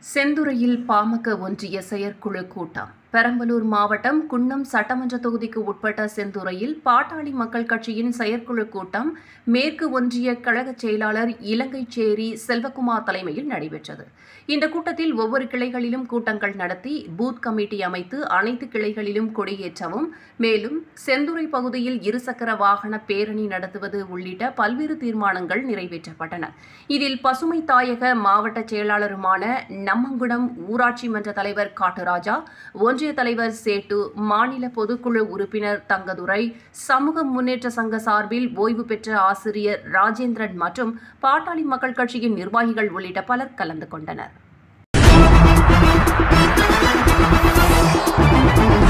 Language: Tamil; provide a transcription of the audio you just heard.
செந்துறையில் பாமக ஒன்றிய செயற்குழு கூட்டம் பெரம்பலூர் மாவட்டம் குன்னம் சட்டமன்ற தொகுதிக்கு உட்பட்ட செந்துறையில் பாட்டாளி மக்கள் கட்சியின் செயற்குழு கூட்டம் மேற்கு ஒன்றிய கழக செயலாளர் இலங்கைச்சேரி செல்வகுமார் தலைமையில் நடைபெற்றது இந்த கூட்டத்தில் ஒவ்வொரு கிளைகளிலும் கூட்டங்கள் நடத்தி பூத் கமிட்டி அமைத்து அனைத்து கிளைகளிலும் கொடியேற்றவும் மேலும் செந்துறை பகுதியில் இருசக்கர வாகன பேரணி நடத்துவது உள்ளிட்ட பல்வேறு தீர்மானங்கள் நிறைவேற்றப்பட்டன இதில் பசுமை தாயக மாவட்ட செயலாளருமான நம்மங்குடம் ஊராட்சி மன்ற தலைவர் காட்டுராஜா ஒன்றிய தலைவர் சேட்டு மாநில பொதுக்குழு உறுப்பினர் தங்கதுரை சமூக முன்னேற்ற சங்க சார்பில் ஓய்வு பெற்ற ஆசிரியர் ராஜேந்திரன் மற்றும் பாட்டாளி மக்கள் கட்சியின் நிர்வாகிகள் உள்ளிட்ட பலர் கலந்து கொண்டனர்